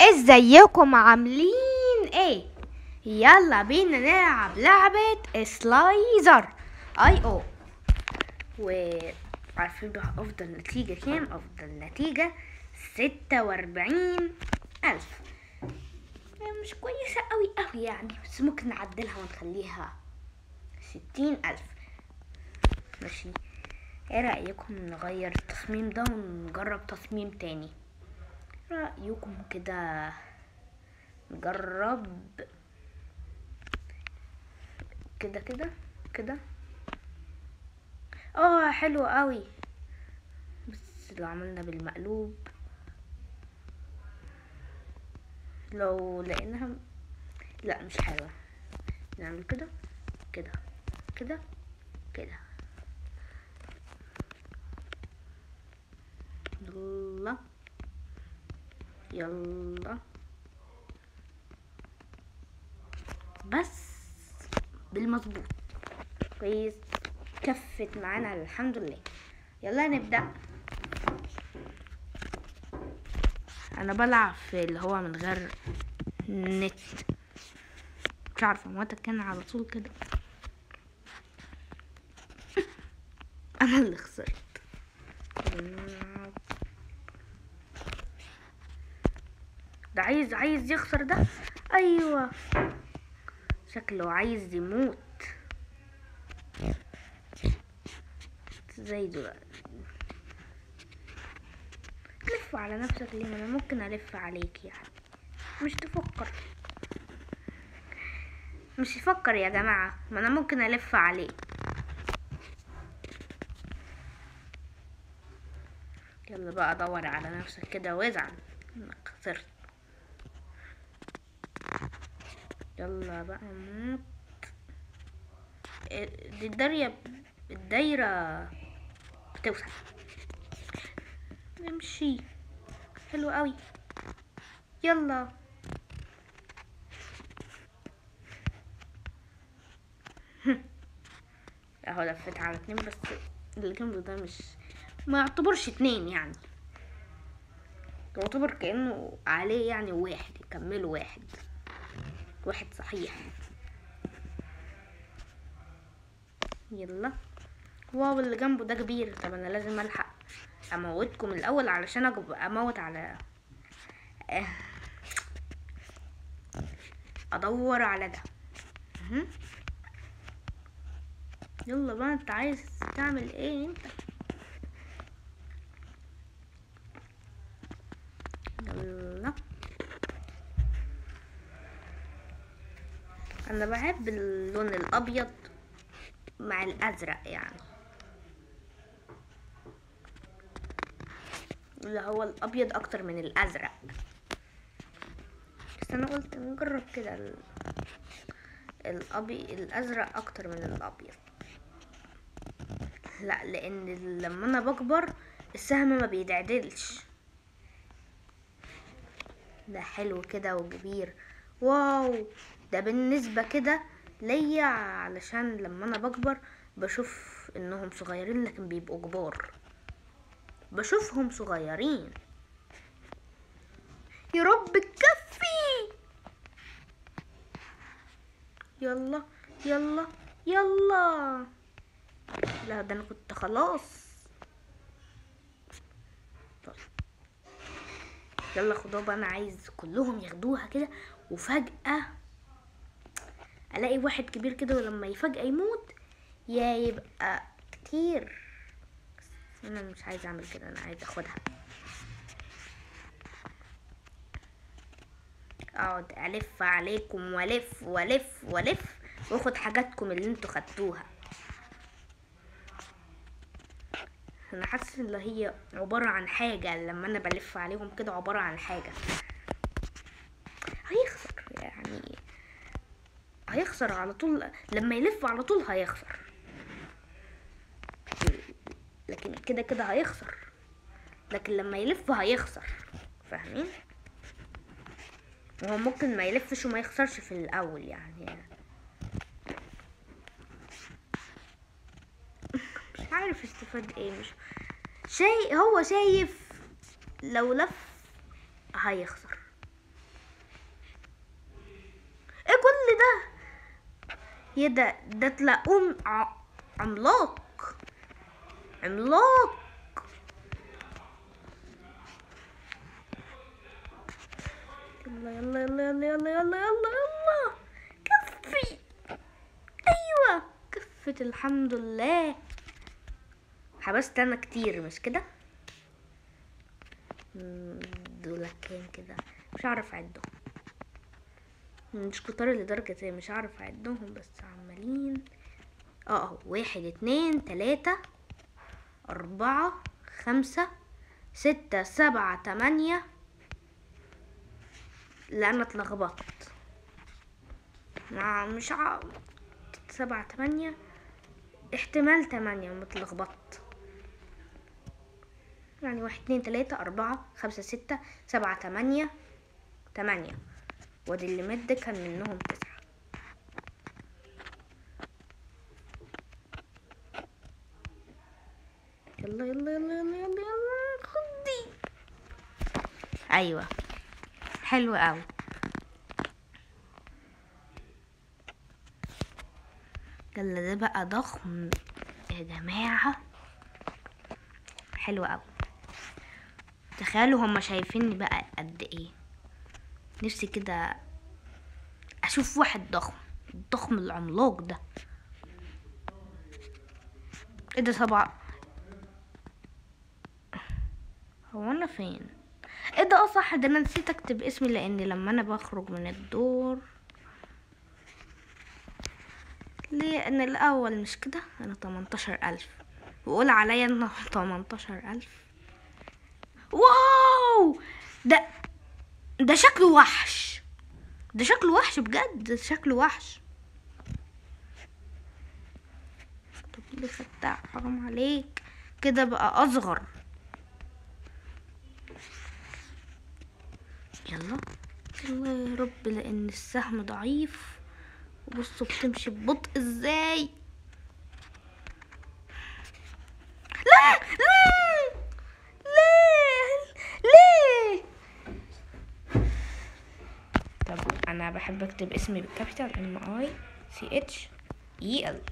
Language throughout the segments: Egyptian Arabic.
ازيكم عاملين ايه يلا بينا نلعب لعبة سلايزر اي او وعارفين بقى افضل نتيجة كام افضل نتيجة ستة واربعين الف مش كويسة قوي قوي يعني بس ممكن نعدلها ونخليها ستين الف ماشي ايه رأيكم نغير التصميم ده ونجرب تصميم تاني رأيكم كده نجرب كده كده كده اه حلو قوي بس لو عملنا بالمقلوب لو لقيناها لا مش حلوة نعمل كده كده كده كده يلا يلا بس بالمظبوط كويس كفت معانا الحمد لله يلا نبدأ انا بلعب في اللي هو من غير نت مش عارفه ما كان على طول كده انا اللي خسرت ده عايز عايز يخسر ده ايوه شكله عايز يموت زي دلوقتي لف على نفسك ليه ما انا ممكن الف عليك يعني مش تفكر مش يفكر يا جماعة ما انا ممكن الف عليك يلا بقى دور على نفسك كده وازعل انك خسرت يلا بقى موت دي الدايرة الدايرة بتوسع نمشي حلو قوي يلا اهو لفيت على اتنين بس اللي جنبه ده مش ما يعتبرش اتنين يعني يعتبر كأنه عليه يعني واحد يكملوا واحد واحد صحيح يلا واو اللي جنبه ده كبير طب انا لازم الحق اموتكم الاول علشان اموت على ادور على ده يلا بقى انت عايز تعمل ايه انت يلا انا بحب اللون الابيض مع الازرق يعني اللي هو الابيض اكتر من الازرق بس انا قلت نجرب كده ال... الابي الازرق اكتر من الابيض لا لان لما انا بكبر السهم ما بيدعدلش ده حلو كده وكبير واو ده بالنسبة كده ليا علشان لما انا بكبر بشوف انهم صغيرين لكن بيبقوا كبار بشوفهم صغيرين يا رب تكفي يلا يلا يلا لا ده انا كنت خلاص طيب يلا خدوها بقى انا عايز كلهم ياخدوها كده وفجأة الاقي واحد كبير كده ولما يفجأة يموت يا يبقى كتير بس انا مش عايز اعمل كده انا عايز اخدها اقعد الف عليكم والف والف والف واخد حاجاتكم اللي انتوا خدتوها انا حاسس ان هي عبارة عن حاجة لما انا بلف عليهم كده عبارة عن حاجة هيخسر يعني هيخسر على طول لما يلف على طول هيخسر لكن كده كده هيخسر لكن لما يلف هيخسر فاهمين وهو ممكن ما يلفش وما يخسرش في الاول يعني مش عارف استفاد ايه مش شيء هو شايف لو لف هيخسر ده يا ده ده تلاقوه ع- عملاق عملاق يلا يلا يلا يلا يلا يلا يلا يلا كفي ايوه كفت الحمد لله حبست انا كتير مش كده مم، دول كام كده مش هعرف اعدهم مش كتار لدرجة زي مش هعرف اعدهم بس عمالين اه اهو واحد اتنين تلاتة اربعة خمسة ستة سبعة تمانية لا انا اتلخبطت مع مش ع... سبعة تمانية احتمال تمانية متلخبطت يعني واحد اتنين تلاتة أربعة خمسة ستة سبعة تمانية تمانية وادي اللي مد كان منهم تسعة يلا يلا يلا يلا يلا يلا خدي أيوة حلو أوي يلا ده بقى ضخم يا جماعة حلو أوي تخيلوا هما شايفيني بقى قد ايه نفسي كده اشوف واحد ضخم الضخم العملاق ده ايه ده طبعا هو انا فين ايه ده اه صح ده انا نسيت اكتب اسمي لان لما انا بخرج من الدور ليه انا الاول مش كده انا 18000 وقول عليا انه 18000 واو ده ده شكله وحش ده شكله وحش بجد ده شكله وحش طب ليه فتح حرام عليك كده بقى اصغر يلا يلا يا رب لان السهم ضعيف وبصوا بتمشي ببطء ازاي لا لا ليه ليه طب انا بحب اكتب اسمي بالكابيتال ام اي سي اتش اي ال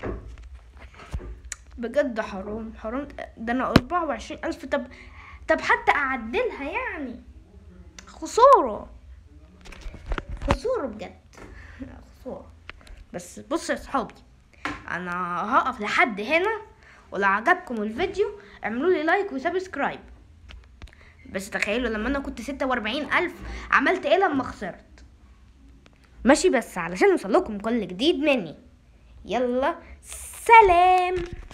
بجد حرام حرام ده انا اربعة وعشرين الف طب طب حتى اعدلها يعني خسارة خسارة بجد خسارة بس بصوا يا صحابي انا هقف لحد هنا ولو عجبكم الفيديو اعملوا لي لايك وسبسكرايب بس تخيلوا لما انا كنت ستة واربعين الف عملت ايه لما خسرت ماشي بس علشان يوصلكم كل جديد مني يلا سلام